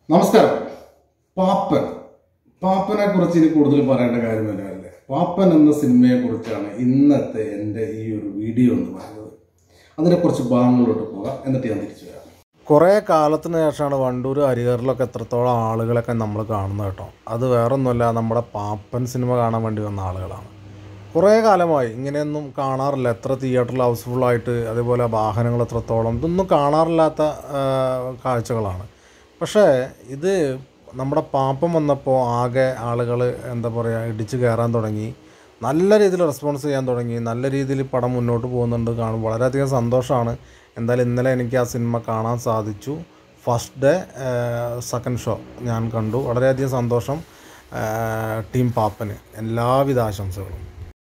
നമസ്കാരം പാപ്പൻ പാപ്പനെ കുറിച്ച് ഇനി കൂടുതൽ പറയേണ്ട കാര്യമല്ലേ പാപ്പൻ എന്ന സിനിമയെ കുറിച്ചാണ് ഇന്നത്തെ എൻ്റെ ഈ ഒരു വീഡിയോ എന്ന് പറയുന്നത് അതിനെക്കുറിച്ച് ഭാഗങ്ങളിലോട്ട് പോകാം എന്നിട്ട് ഞാൻ തിരിച്ചു വരാം കുറേ കാലത്തിന് ശേഷമാണ് വണ്ടൂർ ഹരിഹറിലൊക്കെ എത്രത്തോളം ആളുകളൊക്കെ നമ്മൾ കാണുന്നത് കേട്ടോ അത് വേറൊന്നുമല്ല നമ്മുടെ പാപ്പൻ സിനിമ കാണാൻ വേണ്ടി വന്ന ആളുകളാണ് കുറേ കാലമായി ഇങ്ങനെയൊന്നും കാണാറില്ല എത്ര തിയേറ്ററിൽ ഹൗസ്ഫുള്ളായിട്ട് അതേപോലെ വാഹനങ്ങൾ എത്രത്തോളം ഇതൊന്നും കാണാറില്ലാത്ത ആ, കാഴ്ചകളാണ് പക്ഷേ ഇത് നമ്മുടെ പാപ്പം വന്നപ്പോൾ ആകെ ആളുകൾ എന്താ പറയുക ഇടിച്ച് കയറാൻ തുടങ്ങി നല്ല രീതിയിൽ റെസ്പോൺസ് ചെയ്യാൻ തുടങ്ങി നല്ല രീതിയിൽ പടം മുന്നോട്ട് പോകുന്നുണ്ട് കാണും വളരെയധികം സന്തോഷമാണ് എന്തായാലും ഇന്നലെ എനിക്ക് ആ സിനിമ കാണാൻ സാധിച്ചു ഫസ്റ്റ് ഡേ സെക്കൻഡ് ഷോ ഞാൻ കണ്ടു വളരെയധികം സന്തോഷം ആ, ടീം പാപ്പന് എല്ലാവിധ ആശംസകളും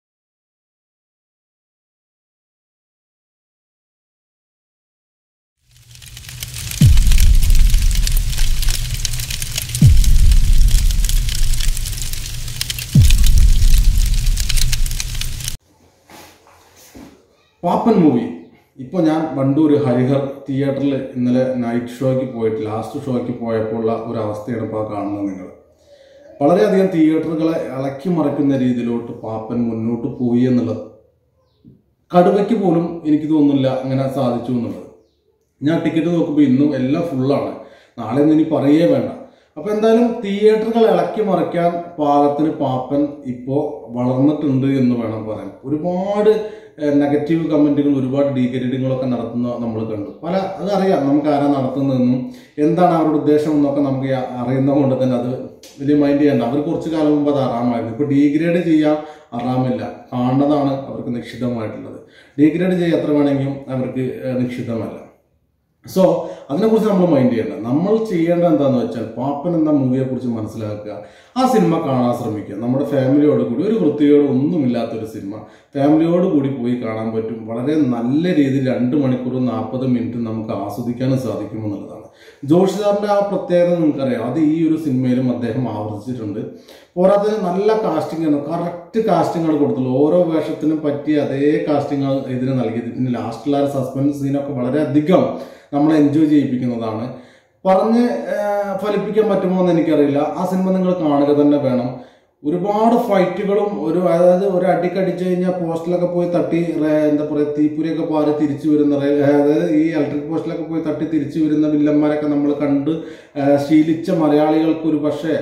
പാപ്പൻ മൂവി ഇപ്പോൾ ഞാൻ വണ്ടൂർ ഹരിഹർ തിയേറ്ററിൽ ഇന്നലെ നൈറ്റ് ഷോയ്ക്ക് പോയിട്ട് ലാസ്റ്റ് ഷോയ്ക്ക് പോയപ്പോൾ ഉള്ള ഒരു അവസ്ഥയാണ് ഇപ്പോൾ കാണുന്നത് നിങ്ങൾ വളരെയധികം തിയേറ്ററുകളെ ഇളക്കി മറിക്കുന്ന രീതിയിലോട്ട് പാപ്പൻ മുന്നോട്ട് പോയി എന്നുള്ളത് കടുവയ്ക്ക് പോലും എനിക്ക് തോന്നുന്നില്ല അങ്ങനെ സാധിച്ചു എന്നുള്ളത് ഞാൻ ടിക്കറ്റ് നോക്കുമ്പോൾ ഇന്നും എല്ലാം ഫുള്ളാണ് നാളെ ഒന്നും ഇനി പറയേ വേണ്ട അപ്പോൾ എന്തായാലും തിയേറ്ററുകൾ ഇളക്കി മറിക്കാൻ പാകത്തിന് പാപ്പൻ ഇപ്പോൾ വളർന്നിട്ടുണ്ട് എന്ന് വേണം പറയാൻ ഒരുപാട് നെഗറ്റീവ് കമൻറ്റുകൾ ഒരുപാട് ഡീഗ്രേഡിങ്ങുകളൊക്കെ നടത്തുന്ന നമ്മൾ കണ്ടു പല അതറിയാം നമുക്ക് ആരാ നടത്തുന്നതെന്നും എന്താണ് അവരുടെ ഉദ്ദേശം എന്നൊക്കെ നമുക്ക് ഈ അറിയുന്നത് കൊണ്ട് തന്നെ അത് വലിയ മൈൻഡ് ചെയ്യണ്ട അവർ കുറച്ച് കാലം മുമ്പ് അത് അറാമായിരുന്നു ഇപ്പോൾ ഡീഗ്രേഡ് ചെയ്യാൻ അറാമില്ല കാണുന്നതാണ് അവർക്ക് നിക്ഷിതമായിട്ടുള്ളത് ഡീഗ്രേഡ് ചെയ്യാൻ എത്ര വേണമെങ്കിലും അവർക്ക് ഏഹ്, നിക്ഷിതമല്ല സോ അതിനെക്കുറിച്ച് നമ്മൾ മൈൻഡ് ചെയ്യേണ്ട നമ്മൾ ചെയ്യേണ്ടത് എന്താണെന്ന് വെച്ചാൽ പാപ്പൻ എന്ന മൂവിയെ കുറിച്ച് മനസ്സിലാക്കുക ആ സിനിമ കാണാൻ ശ്രമിക്കുക നമ്മുടെ ഫാമിലിയോട് കൂടി ഒരു വൃത്തികേട് ഒന്നുമില്ലാത്തൊരു സിനിമ ഫാമിലിയോട് കൂടി പോയി കാണാൻ പറ്റും വളരെ നല്ല രീതിയിൽ രണ്ട് മണിക്കൂർ നാൽപ്പത് മിനിറ്റ് നമുക്ക് ആസ്വദിക്കാനും സാധിക്കും എന്നുള്ളതാണ് ജോഷി സാറിന്റെ ആ പ്രത്യേകത നിങ്ങൾക്കറിയാം അത് ഈ ഒരു സിനിമയിലും അദ്ദേഹം ആവർത്തിച്ചിട്ടുണ്ട് പോരാത്തതിന് നല്ല കാസ്റ്റിംഗ് ആണ് കറക്റ്റ് കാസ്റ്റിംഗാണ് കൊടുത്തുള്ളൂ ഓരോ വേഷത്തിനും പറ്റിയ അതേ കാസ്റ്റിംഗ് ഇതിന് നൽകിയത് പിന്നെ ലാസ്റ്റിലുള്ള ആ സസ്പെൻസ് സീനൊക്കെ വളരെയധികം നമ്മളെ എൻജോയ് ചെയ്യിപ്പിക്കുന്നതാണ് പറഞ്ഞ് ആ, ഫലിപ്പിക്കാൻ പറ്റുമോ എന്ന് എനിക്കറിയില്ല ആ സിനിമ നിങ്ങൾ കാണുക തന്നെ വേണം ഒരുപാട് ഫൈറ്റുകളും ഒരു അതായത് ഒരു അടിക്കടിച്ചു കഴിഞ്ഞാൽ പോസ്റ്റിലൊക്കെ പോയി തട്ടി റേ- എന്താ പറയുക തീപ്പുരിയൊക്കെ പാറി തിരിച്ചു വരുന്ന റേ- അതായത് ഈ ഇലക്ട്രിക് പോസ്റ്റിലൊക്കെ പോയി തട്ടി തിരിച്ചു വരുന്ന വില്ലന്മാരൊക്കെ നമ്മൾ കണ്ട് ആ, ശീലിച്ച മലയാളികൾക്ക് ഒരു പക്ഷേ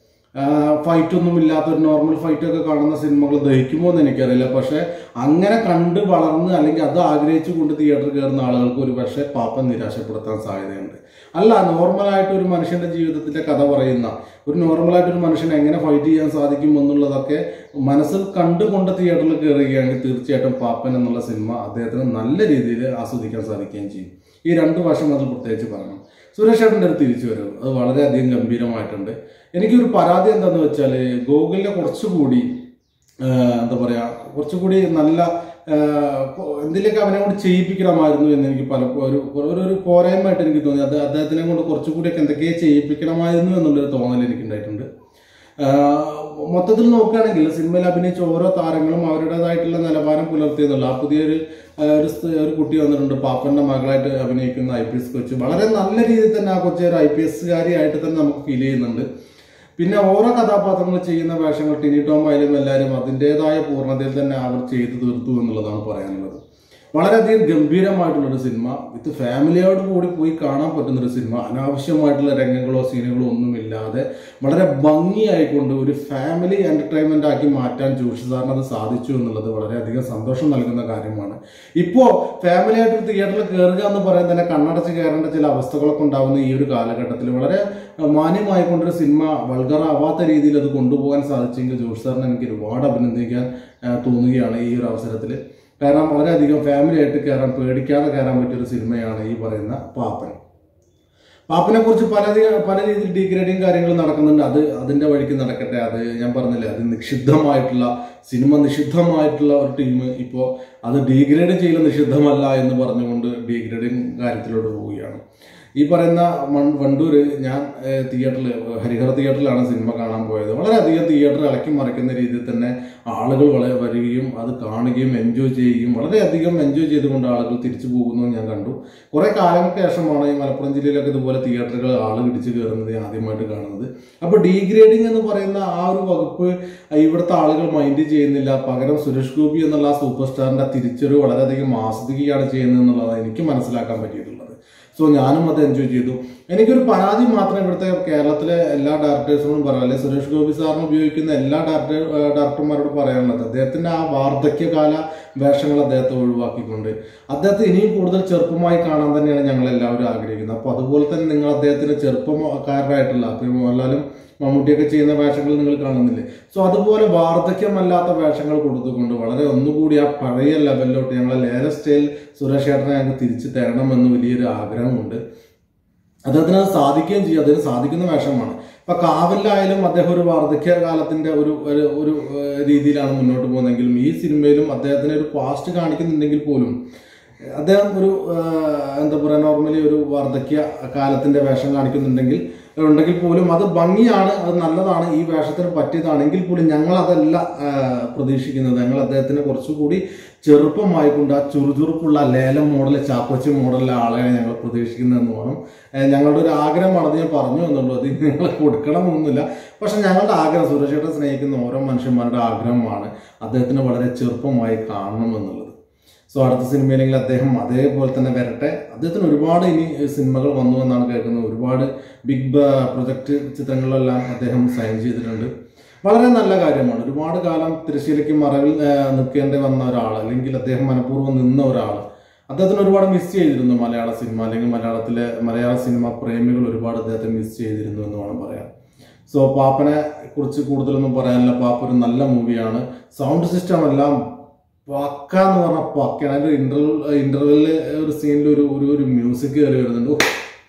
ഫൈറ്റ് ഒന്നും ഇല്ലാത്ത ഒരു നോർമൽ ഫൈറ്റ് ഒക്കെ കാണുന്ന സിനിമകൾ ദഹിക്കുമോ എന്ന് എനിക്കറിയില്ല പക്ഷെ അങ്ങനെ കണ്ട് വളർന്ന് അല്ലെങ്കിൽ അത് ആഗ്രഹിച്ചു കൊണ്ട് തിയേറ്ററിൽ കയറുന്ന ആളുകൾക്ക് ഒരു പക്ഷേ പാപ്പൻ നിരാശപ്പെടുത്താൻ സാധ്യതയുണ്ട് അല്ല നോർമലായിട്ട് ഒരു മനുഷ്യന്റെ ജീവിതത്തിന്റെ കഥ പറയുന്ന ഒരു നോർമലായിട്ട് ഒരു മനുഷ്യൻ എങ്ങനെ ഫൈറ്റ് ചെയ്യാൻ സാധിക്കും എന്നുള്ളതൊക്കെ മനസ്സിൽ കണ്ടുകൊണ്ട് തിയേറ്ററിൽ കയറുകയാണെങ്കിൽ തീർച്ചയായിട്ടും പാപ്പൻ എന്നുള്ള സിനിമ അദ്ദേഹത്തിന് നല്ല രീതിയിൽ ആസ്വദിക്കാൻ സാധിക്കുകയും ചെയ്യും ഈ രണ്ട് വശം അതിൽ പ്രത്യേകിച്ച് പറയണം സുരേഷ് ചേട്ടൻ്റെ ഒരു തിരിച്ചു വരവ് അത് വളരെയധികം ഗംഭീരമായിട്ടുണ്ട് എനിക്കൊരു പരാതി എന്താന്ന് വെച്ചാൽ ഗൂഗിളിനെ കുറച്ചുകൂടി ആ, എന്താ പറയുക കുറച്ചുകൂടി നല്ല ആ, കൊ- എന്തിലൊക്കെ അവനെ കൊണ്ട് ചെയ്യിപ്പിക്കണമായിരുന്നു എന്ന് എനിക്ക് പലപ്പോഴും ഒരു ഒരു ഒരു പോരായ്മയായിട്ട് എനിക്ക് തോന്നി അത് അദ്ദേഹത്തിനെ കൊണ്ട് കുറച്ചുകൂടിയൊക്കെ എന്തൊക്കെയോ ചെയ്യിപ്പിക്കണമായിരുന്നു എന്നുള്ളൊരു തോന്നൽ എനിക്ക് ഉണ്ടായിട്ടുണ്ട് ആ, മൊത്തത്തിൽ നോക്കുകയാണെങ്കിൽ സിനിമയിൽ അഭിനയിച്ച ഓരോ താരങ്ങളും അവരുടേതായിട്ടുള്ള നിലവാരം പുലർത്തിയെന്നുള്ള ആ പുതിയൊരു ആ, ഒരു സ്ത്രീ- ഒരു കുട്ടി വന്നിട്ടുണ്ട് പാപ്പന്റെ മകളായിട്ട് അഭിനയിക്കുന്ന ഐ പി എസ് കൊച്ച് വളരെ നല്ല രീതിയിൽ തന്നെ ആ കൊച്ചി ഒരു ഐ പി എസ്സുകാരിയായിട്ട് തന്നെ നമുക്ക് ഫീൽ ചെയ്യുന്നുണ്ട് പിന്നെ ഓരോ കഥാപാത്രങ്ങൾ ചെയ്യുന്ന വേഷങ്ങൾ ടിനി ടോം ആയാലും എല്ലാവരും അതിൻ്റെതായ പൂർണ്ണതയിൽ തന്നെ അവർ ചെയ്തു തീർത്തു എന്നുള്ളതാണ് പറയാനുള്ളത് വളരെയധികം ഗംഭീരമായിട്ടുള്ളൊരു സിനിമ വിത്ത് ഫാമിലിയോട് കൂടി പോയി കാണാൻ പറ്റുന്നൊരു സിനിമ അനാവശ്യമായിട്ടുള്ള രംഗങ്ങളോ സീനുകളോ ഒന്നുമില്ലാതെ വളരെ ഭംഗിയായിക്കൊണ്ട് ഒരു ഫാമിലി എന്റർടൈൻമെന്റ് ആക്കി മാറ്റാൻ ജോഷി സാറിന് അത് സാധിച്ചു എന്നുള്ളത് വളരെയധികം സന്തോഷം നൽകുന്ന കാര്യമാണ് ഇപ്പോൾ ഫാമിലി ആയിട്ട് ഒരു തിയേറ്ററിൽ കയറുക എന്ന് പറയുന്നത് തന്നെ കണ്ണടച്ച് കയറേണ്ട ചില അവസ്ഥകളൊക്കെ ഉണ്ടാകുന്ന ഈ ഒരു കാലഘട്ടത്തിൽ വളരെ മാന്യമായിക്കൊണ്ടൊരു സിനിമ വൾഗറാവാത്ത രീതിയിൽ അത് കൊണ്ടുപോകാൻ സാധിച്ചെങ്കിൽ ജോഷി സാറിനെ എനിക്ക് ഒരുപാട് അഭിനന്ദിക്കാൻ ആ, തോന്നുകയാണ് ഈ ഒരു അവസരത്തിൽ കാരണം വളരെയധികം ഫാമിലി ആയിട്ട് കയറാൻ പേടിക്കാതെ കയറാൻ പറ്റിയൊരു സിനിമയാണ് ഈ പറയുന്ന പാപ്പൻ പാപ്പനെ കുറിച്ച് പല പല രീതിയിൽ ഡീഗ്രേഡിങ് കാര്യങ്ങൾ നടക്കുന്നുണ്ട് അത് അതിന്റെ വഴിക്ക് നടക്കട്ടെ അത് ഞാൻ പറഞ്ഞില്ലേ അത് നിഷിദ്ധമായിട്ടുള്ള സിനിമ നിഷിദ്ധമായിട്ടുള്ള ഒരു ടീം ഇപ്പോൾ അത് ഡീഗ്രേഡ് ചെയ്യൽ നിഷിദ്ധമല്ല എന്ന് പറഞ്ഞുകൊണ്ട് ഡീഗ്രേഡിങ് കാര്യത്തിലോട്ട് പോവുകയാണ് ഈ പറയുന്ന മൺ- വണ്ടൂര് ഞാൻ തിയേറ്ററിൽ ഹരിഹർ തിയേറ്ററിലാണ് സിനിമ കാണാൻ പോയത് വളരെയധികം തിയേറ്റർ ഇളക്കി മറിക്കുന്ന രീതിയിൽ തന്നെ ആളുകൾ വളരെ വരികയും അത് കാണുകയും എൻജോയ് ചെയ്യുകയും വളരെയധികം എൻജോയ് ചെയ്തുകൊണ്ട് ആളുകൾ തിരിച്ചു പോകുന്നത് ഞാൻ കണ്ടു കുറെ കാലങ്ങൾക്ക് ശേഷമാണ് ഈ മലപ്പുറം ജില്ലയിലൊക്കെ ഇതുപോലെ തിയേറ്ററുകൾ ആൾ ഇടിച്ചു കയറുന്നത് ഞാൻ ആദ്യമായിട്ട് കാണുന്നത് അപ്പോൾ ഡീഗ്രേഡിംഗ് എന്ന് പറയുന്ന ആ ഒരു വകുപ്പ് ഇവിടുത്തെ ആളുകൾ മൈൻഡ് ചെയ്യുന്നില്ല പകരം സുരേഷ് ഗോപി എന്നുള്ള ആ സൂപ്പർ സ്റ്റാറിന്റെ തിരിച്ചറിവ് വളരെയധികം ആസ്വദിക്കുകയാണ് ചെയ്യുന്നത് എന്നുള്ളതാണ് എനിക്ക് മനസ്സിലാക്കാൻ പറ്റിയിട്ടുള്ളത് സോ ഞാനും അത് എൻജോയ് ചെയ്തു എനിക്കൊരു പരാതി മാത്രം ഇവിടുത്തെ കേരളത്തിലെ എല്ലാ ഡയറക്ടേഴ്സിനോടും പറയാം അല്ലെ സുരേഷ് ഗോപി സാറിന് ഉപയോഗിക്കുന്ന എല്ലാ ഡയറക്ടർ ഡയറക്ടർമാരോട് പറയാനുള്ളത് അദ്ദേഹത്തിന്റെ ആ വാർദ്ധക്യകാല വേഷങ്ങൾ അദ്ദേഹത്തെ ഒഴിവാക്കിക്കൊണ്ട് അദ്ദേഹത്തെ ഇനിയും കൂടുതൽ ചെറുപ്പമായി കാണാൻ തന്നെയാണ് ഞങ്ങൾ എല്ലാവരും ആഗ്രഹിക്കുന്നത് അപ്പോൾ അതുപോലെ തന്നെ നിങ്ങൾ അദ്ദേഹത്തിന് ചെറുപ്പക്കാരനായിട്ടുള്ള അപ്പോൾ ഈ മോഹൻലാലും മമ്മൂട്ടിയൊക്കെ ചെയ്യുന്ന വേഷങ്ങൾ നിങ്ങൾ കാണുന്നില്ലേ സോ അതുപോലെ വാർദ്ധക്യമല്ലാത്ത വേഷങ്ങൾ കൊടുത്തുകൊണ്ട് വളരെ ഒന്നുകൂടി ആ പഴയ ലെവലിലോട്ട് ഞങ്ങളെ ലേല സ്റ്റൈൽ സുരേഷ് ചേട്ടനെ ഞങ്ങൾക്ക് തിരിച്ചു തരണമെന്ന് വലിയൊരു ആഗ്രഹമുണ്ട് അദ്ദേഹത്തിന് അത് സാധിക്കുകയും ചെയ്യും അദ്ദേഹം സാധിക്കുന്ന വേഷമാണ് ഇപ്പൊ കാവലിലായാലും അദ്ദേഹം ഒരു വാർദ്ധക്യ കാലത്തിന്റെ ഒരു ഒരു ഒരു ഏഹ്, രീതിയിലാണ് മുന്നോട്ട് പോകുന്നതെങ്കിലും ഈ സിനിമയിലും അദ്ദേഹത്തിന് ഒരു പാസ്റ്റ് കാണിക്കുന്നുണ്ടെങ്കിൽ പോലും അദ്ദേഹം ഒരു ഏഹ്, എന്താ പറയുക നോർമലി ഒരു വാർദ്ധക്യ കാലത്തിന്റെ വേഷം കാണിക്കുന്നുണ്ടെങ്കിൽ ഉണ്ടെങ്കിൽ പോലും അത് ഭംഗിയാണ് അത് നല്ലതാണ് ഈ വേഷത്തിന് പറ്റിയതാണെങ്കിൽ പോലും ഞങ്ങൾ അതല്ല ഏഹ്, പ്രതീക്ഷിക്കുന്നത് ഞങ്ങൾ അദ്ദേഹത്തിന് കുറച്ചുകൂടി ചെറുപ്പമായിക്കൊണ്ട് ആ ചുറുചുറുപ്പുള്ള ലേലം മോഡൽ ചാക്കോച്ചി മോഡലിലെ ആളെയാണ് ഞങ്ങൾ പ്രതീക്ഷിക്കുന്നതെന്ന് വേണം ഏഹ് ഞങ്ങളുടെ ഒരു ആഗ്രഹമാണ് അത് ഞാൻ പറഞ്ഞു എന്നുള്ളൂ അത് നിങ്ങൾ കൊടുക്കണമെന്നൊന്നുമില്ല പക്ഷെ ഞങ്ങളുടെ ആഗ്രഹം സുരക്ഷയുടെ സ്നേഹിക്കുന്ന ഓരോ മനുഷ്യന്മാരുടെ ആഗ്രഹമാണ് അദ്ദേഹത്തിന് വളരെ ചെറുപ്പമായി കാണണം എന്നുള്ളത് സോ അടുത്ത സിനിമയിലെങ്കിൽ അദ്ദേഹം അതേപോലെ തന്നെ വരട്ടെ അദ്ദേഹത്തിന് ഒരുപാട് ഇനി സിനിമകൾ വന്നു എന്നാണ് കേൾക്കുന്നത് ഒരുപാട് ബിഗ് പ്രൊജക്ട് ചിത്രങ്ങളിലെല്ലാം അദ്ദേഹം സൈൻ ചെയ്തിട്ടുണ്ട് വളരെ നല്ല കാര്യമാണ് ഒരുപാട് കാലം തിരശ്ശീലയ്ക്ക് മറവിൽ ആ, നിൽക്കേണ്ടി വന്ന ഒരാൾ അല്ലെങ്കിൽ അദ്ദേഹം മനഃപൂർവ്വം നിന്ന ഒരാൾ അദ്ദേഹത്തിന് ഒരുപാട് മിസ് ചെയ്തിരുന്നു മലയാള സിനിമ അല്ലെങ്കിൽ മലയാളത്തിലെ മലയാള സിനിമ പ്രേമികൾ ഒരുപാട് അദ്ദേഹത്തെ മിസ് ചെയ്തിരുന്നു എന്ന് വേണം പറയാം സോ പാപ്പനെ കുറിച്ച് കൂടുതലൊന്നും പറയാനില്ല പാപ്പ ഒരു നല്ല മൂവിയാണ് സൗണ്ട് സിസ്റ്റം എല്ലാം പക്ക എന്ന് പറഞ്ഞാൽ പക്കയാണ് അതിന്റെ ഇന്റർവൽ ഇന്റർവെല്ലിൽ ഒരു സീനിൽ ഒരു ഒരു ഒരു മ്യൂസിക് കയറി വരുന്നുണ്ട് ഉഫ്.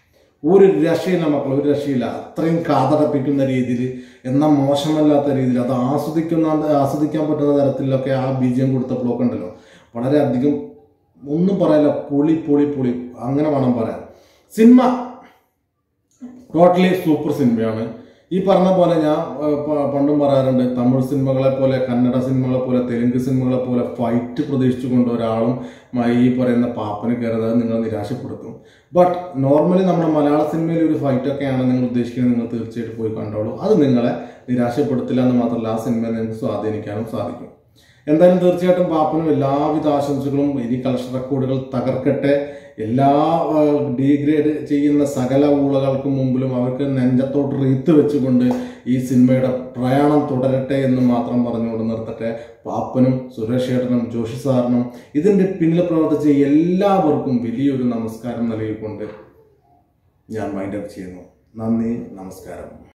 ഒരു രക്ഷയില്ല മക്കൾ ഒരു രക്ഷയില്ല അത്രയും കാതടപ്പിക്കുന്ന രീതിയിൽ എന്നാൽ മോശമല്ലാത്ത രീതിയിൽ അത് ആസ്വദിക്കുന്ന ആസ്വദിക്കാൻ പറ്റുന്ന തരത്തിലൊക്കെ ആ ബീജം കൊടുത്തപ്പോഴൊക്കെ ഉണ്ടല്ലോ വളരെയധികം ഒന്നും പറയല്ല പൊളി പൊളി പൊളി അങ്ങനെ വേണം പറയാൻ സിനിമ ടോട്ടലി സൂപ്പർ സിനിമയാണ് ഈ പറഞ്ഞ പോലെ ഞാൻ ആ, പ- പണ്ടും പറയാറുണ്ട് തമിഴ് സിനിമകളെ പോലെ കന്നഡ സിനിമകളെ പോലെ തെലുങ്ക് സിനിമകളെ പോലെ ഫൈറ്റ് പ്രതീക്ഷിച്ചുകൊണ്ട് ഒരാളും മ- ഈ പറയുന്ന പാപ്പന് കയറുന്നത് അത് നിങ്ങൾ നിരാശപ്പെടുത്തും ബട്ട് നോർമലി നമ്മുടെ മലയാള സിനിമയിൽ ഒരു ഫൈറ്റ് ഒക്കെയാണ് നിങ്ങൾ ഉദ്ദേശിക്കുന്നത് നിങ്ങൾ തീർച്ചയായിട്ടും പോയി കണ്ടോളൂ അത് നിങ്ങളെ നിരാശപ്പെടുത്തില്ല എന്ന് മാത്രമല്ല ആ സിനിമയെ നിങ്ങൾക്ക് സ്വാധീനിക്കാനും സാധിക്കും എന്തായാലും തീർച്ചയായിട്ടും പാപ്പനും എല്ലാവിധ ആശംസകളും ഇനി കളക്ഷൻ റെക്കോർഡുകൾ തകർക്കട്ടെ എല്ലാ ഡീഗ്രേഡ് ചെയ്യുന്ന സകല ഊളകൾക്കും മുമ്പിലും അവർക്ക് നെഞ്ചത്തോട്ട് റീത്ത് വെച്ചുകൊണ്ട് ഈ സിനിമയുടെ പ്രയാണം തുടരട്ടെ എന്ന് മാത്രം പറഞ്ഞുകൊണ്ട് നിർത്തട്ടെ പാപ്പനും സുരേഷ് ഏട്ടനും ജോഷി സാറിനും ഇതിന്റെ പിന്നിൽ പ്രവർത്തിച്ച എല്ലാവർക്കും വലിയൊരു നമസ്കാരം നൽകിക്കൊണ്ട് ഞാൻ മൈൻഡ് അപ്പ് ചെയ്യുന്നു നന്ദി നമസ്കാരം